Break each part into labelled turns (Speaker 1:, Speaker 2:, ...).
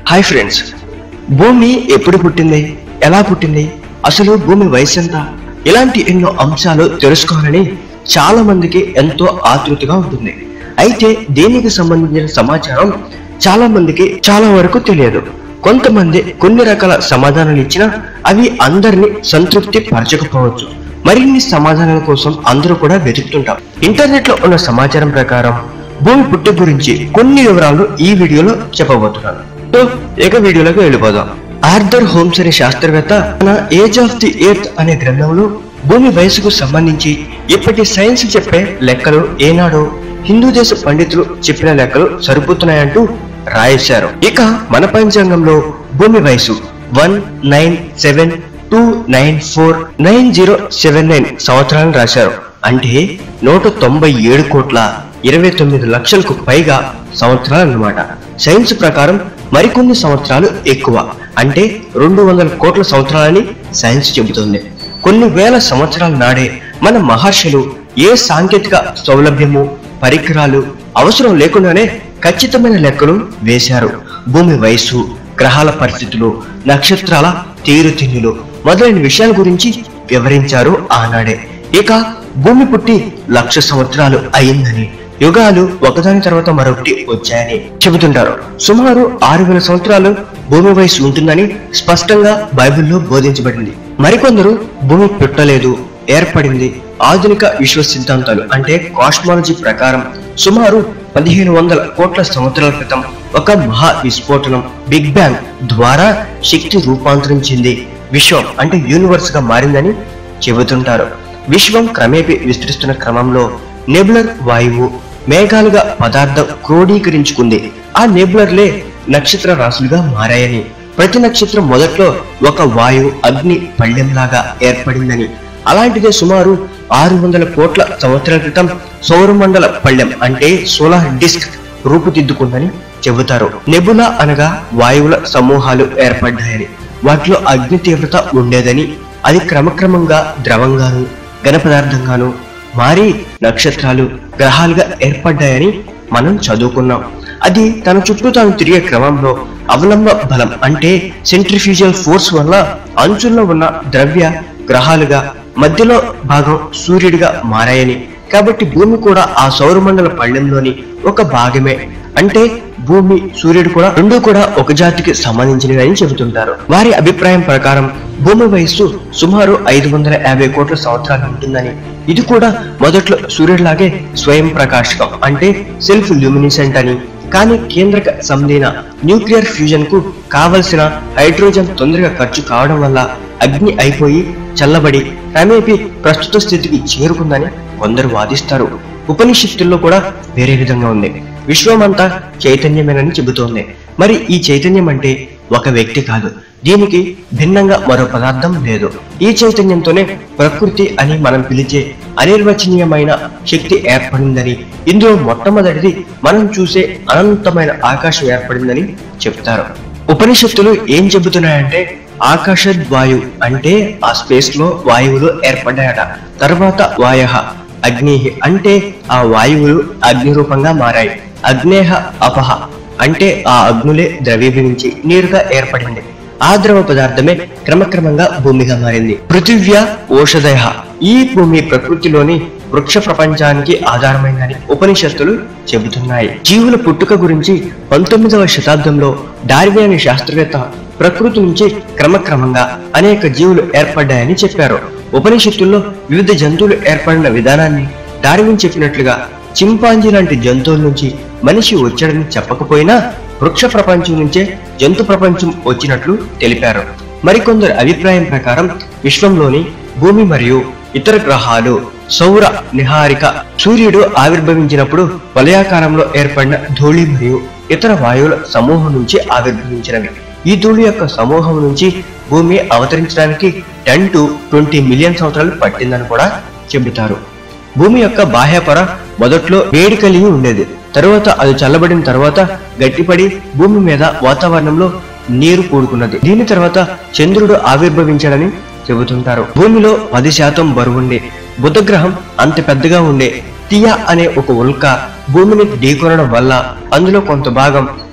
Speaker 1: hi friends భూమి ఎప్పుడు పుట్టింది ఎలా పుట్టింది అసలు భూమి వయసు ఎంత ఇలాంటి ఎన్నో అంశాలు తెలుసుకోవాలని చాలా మందికి ఎంతో ఆతృతగా ఉంటుంది అయితే దీనికి సంబంధించిన సమాచారం చాలా మందికి చాలా వరకు తెలియదు కొంతమంది కొన్ని రకాల సమాధానాలు ఇచ్చినా అవి అందరినీ సంతృప్తి పరచకపోవచ్చు మరిన్ని సమాధానాల కోసం అందరూ కూడా వెతుకుతుంటాం ఇంటర్నెట్ లో ఉన్న సమాచారం ప్రకారం భూమి పుట్టి గురించి కొన్ని వివరాలు ఈ వీడియోలో చెప్పబోతున్నాను సో ఇక వీడియోలోకి వెళ్ళిపోదాం ఆర్థర్ హోమ్స్ అనే శాస్త్రవేత్త తన ఏజ్ ఆఫ్ ది ఎర్త్ అనే గ్రంథంలో భూమి వయసుకు సంబంధించి ఇప్పటి సైన్స్ చెప్పే లెక్కలు ఏనాడో హిందూ దేశ పండితులు చెప్పిన లెక్కలు సరిపోతున్నాయంటూ రాయేశారు ఇక మన పంచాంగంలో భూమి వయసు one nine seven two nine four nine zero seven nine సంవత్సరాలను రాశారు అంటే నూట తొంభై ఏడు కోట్ల ఇరవై తొమ్మిది లక్షలకు పైగా సంవత్సరాలు అన్నమాట సైన్స్ ప్రకారం మరికొన్ని సంవత్సరాలు ఎక్కువ అంటే రెండు వందల కోట్ల సంవత్సరాలని సైన్స్ చెబుతుంది కొన్ని వేల సంవత్సరాల నాడే మన మహర్షులు ఏ సాంకేతిక సౌలభ్యము పరికరాలు అవసరం లేకుండానే ఖచ్చితమైన లెక్కలు వేశారు భూమి వయసు గ్రహాల పరిస్థితులు నక్షత్రాల తీరుతిన్నులు మొదలైన విషయాల గురించి వివరించారు ఆనాడే ఇక భూమి పుట్టి లక్ష సంవత్సరాలు అయిందని యుగాలు ఒకదాని తర్వాత మరొకటి వచ్చాయని చెబుతుంటారు సుమారు ఆరు వేల సంవత్సరాలు భూమి వయసు ఉంటుందని స్పష్టంగా బైబిల్లో బోధించబడింది మరికొందరు భూమి పుట్టలేదు ఏర్పడింది ఆధునిక విశ్వ సిద్ధాంతాలు అంటే కాస్మాలజీ ప్రకారం సుమారు పదిహేను వందల కోట్ల సంవత్సరాల క్రితం ఒక మహా విస్ఫోటనం బిగ్ బ్యాంగ్ ద్వారా శక్తి రూపాంతరించింది విశ్వం అంటే యూనివర్స్ గా మారిందని చెబుతుంటారు విశ్వం క్రమేపీ విస్తరిస్తున్న క్రమంలో నెబులర్ వాయువు మేఘాలుగా పదార్థం క్రోడీకరించుకుంది ఆ నెబులర్లే నక్షత్ర రాశులుగా మారాయని ప్రతి నక్షత్రం మొదట్లో ఒక వాయువు అగ్ని పళ్ళెంలాగా ఏర్పడిందని అలాంటిదే సుమారు ఆరు వందల కోట్ల సంవత్సరాల క్రితం సౌరమండల పళ్ళెం అంటే సోలార్ డిస్క్ రూపుదిద్దుకుందని చెబుతారు నెబులా అనగా వాయువుల సమూహాలు ఏర్పడ్డాయని వాటిలో అగ్ని తీవ్రత ఉండేదని అది క్రమక్రమంగా ద్రవంగాను ఘన పదార్థంగాను మారి నక్షత్రాలు గ్రహాలుగా ఏర్పడ్డాయని మనం చదువుకున్నాం అది తన చుట్టూ తాను తిరిగే క్రమంలో అవలంబ బలం అంటే సెంట్రిఫ్యూజల్ ఫోర్స్ వల్ల అంచుల్లో ఉన్న ద్రవ్య గ్రహాలుగా మధ్యలో భాగం సూర్యుడిగా మారాయని కాబట్టి భూమి కూడా ఆ సౌరమండల పళ్ళెంలోని ఒక భాగమే అంటే భూమి సూర్యుడు కూడా రెండు కూడా ఒక జాతికి సంబంధించినవి అని చెబుతుంటారు వారి అభిప్రాయం ప్రకారం భూమి వయస్సు సుమారు ఐదు వందల యాభై కోట్ల సంవత్సరాలు ఉంటుందని ఇది కూడా మొదట్లో సూర్యుడిలాగే స్వయం ప్రకాశకం అంటే సెల్ఫ్ ల్యూమినిసెంట్ అని కానీ కేంద్రక సంలీన న్యూక్లియర్ ఫ్యూజన్ కు కావలసిన హైడ్రోజన్ తొందరగా ఖర్చు కావడం వల్ల అగ్ని అయిపోయి చల్లబడి క్రమేపీ ప్రస్తుత స్థితికి చేరుకుందని కొందరు వాదిస్తారు ఉపనిషత్తుల్లో కూడా వేరే విధంగా ఉంది విశ్వమంతా చైతన్యమేనని చెబుతోంది మరి ఈ చైతన్యం అంటే ఒక వ్యక్తి కాదు దీనికి భిన్నంగా మరో పదార్థం లేదు ఈ చైతన్యంతోనే ప్రకృతి అని మనం పిలిచే అనిర్వచనీయమైన శక్తి ఏర్పడిందని ఇందులో మొట్టమొదటిది మనం చూసే అనంతమైన ఆకాశం ఏర్పడిందని చెప్తారు ఉపనిషత్తులు ఏం చెబుతున్నాయంటే ఆకాశ వాయు అంటే ఆ స్పేస్ లో వాయువులు ఏర్పడ్డాయట తర్వాత వాయ అగ్ని అంటే ఆ వాయువులు అగ్ని రూపంగా మారాయి అగ్నేహ అపహ అంటే ఆ అగ్నులే ద్రవీభవించి నీరుగా ఏర్పడింది ఆ ద్రవ పదార్థమే క్రమక్రమంగా భూమిగా మారింది పృథివ్య ఓషధయ ఈ భూమి ప్రకృతిలోని వృక్ష ప్రపంచానికి ఆధారమైందని ఉపనిషత్తులు చెబుతున్నాయి జీవుల పుట్టుక గురించి పంతొమ్మిదవ శతాబ్దంలో డార్విన్ అనే శాస్త్రవేత్త ప్రకృతి నుంచి క్రమక్రమంగా అనేక జీవులు ఏర్పడ్డాయని చెప్పారు ఉపనిషత్తుల్లో వివిధ జంతువులు ఏర్పడిన విధానాన్ని డార్విన్ చెప్పినట్లుగా చింపాంజీ లాంటి జంతువుల నుంచి మనిషి వచ్చాడని చెప్పకపోయినా వృక్ష ప్రపంచం నుంచే జంతు ప్రపంచం వచ్చినట్లు తెలిపారు మరికొందరు అభిప్రాయం ప్రకారం విశ్వంలోని భూమి మరియు ఇతర గ్రహాలు సౌర నిహారిక సూర్యుడు ఆవిర్భవించినప్పుడు వలయాకారంలో ఏర్పడిన ధూళి మరియు ఇతర వాయువుల సమూహం నుంచి ఆవిర్భవించినవి ఈ ధూళి యొక్క సమూహం నుంచి భూమి అవతరించడానికి టెన్ టు ట్వంటీ మిలియన్ సంవత్సరాలు పట్టిందని కూడా చెబుతారు భూమి యొక్క బాహ్య పొర మొదట్లో వేడి కలిగి ఉండేది తరువాత అది చల్లబడిన తర్వాత గట్టిపడి భూమి మీద వాతావరణంలో నీరు కూడుకున్నది దీని తర్వాత చంద్రుడు ఆవిర్భవించాడని చెబుతుంటారు భూమిలో పది శాతం బరువుండే బుధగ్రహం అంత పెద్దగా ఉండే తియా అనే ఒక ఉల్క భూమిని ఢీకొనడం వల్ల అందులో కొంత భాగం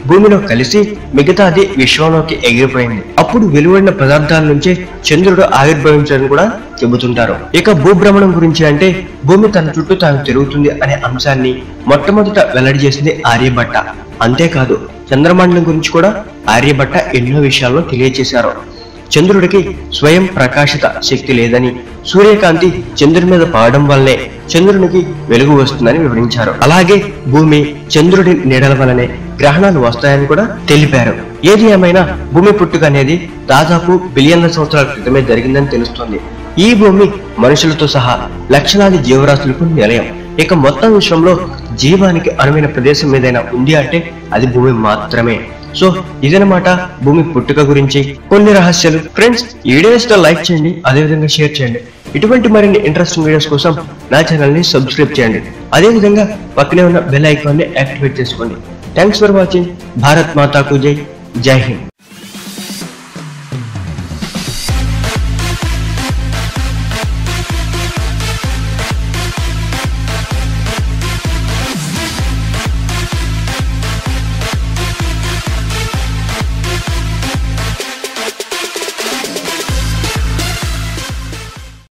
Speaker 1: భూమిలో కలిసి మిగతాది విశ్వంలోకి ఎగిరిపోయింది అప్పుడు వెలువడిన పదార్థాల నుంచే చంద్రుడు ఆవిర్భవించాలని కూడా చెబుతుంటారు ఇక భూభ్రమణం గురించి అంటే భూమి తన చుట్టూ తాను తిరుగుతుంది అనే అంశాన్ని మొట్టమొదట వెల్లడి చేసింది ఆర్యభట్ట అంతేకాదు చంద్రమండలం గురించి కూడా ఆర్యభట్ట ఎన్నో విషయాలను తెలియజేశారు చంద్రుడికి స్వయం ప్రకాశిత శక్తి లేదని సూర్యకాంతి చంద్రుడి మీద పడడం వల్లే చంద్రునికి వెలుగు వస్తుందని వివరించారు అలాగే భూమి చంద్రుడి నీడల వలనే గ్రహణాలు వస్తాయని కూడా తెలిపారు ఏది ఏమైనా భూమి పుట్టుక అనేది దాదాపు బిలియన్ల సంవత్సరాల క్రితమే జరిగిందని తెలుస్తుంది ఈ భూమి మనుషులతో సహా లక్షలాది జీవరాశులకు నిలయం ఇక మొత్తం విశ్వంలో జీవానికి అనువైన ప్రదేశం ఏదైనా ఉంది అంటే అది భూమి మాత్రమే సో ఇదనమాట భూమి పుట్టుక గురించి కొన్ని రహస్యాలు ఫ్రెండ్స్ ఈ వీడియోస్ లైక్ చేయండి అదేవిధంగా షేర్ చేయండి ఇటువంటి మరిన్ని ఇంట్రెస్టింగ్ వీడియోస్ కోసం నా ఛానల్ ని సబ్స్క్రైబ్ చేయండి అదేవిధంగా పక్కనే ఉన్న బెల్ ఐకాన్ ని యాక్టివేట్ చేసుకోండి థ్యాంక్స్ ఫర్ వాచింగ్ భారత్ మాతాకు జై జై హింద్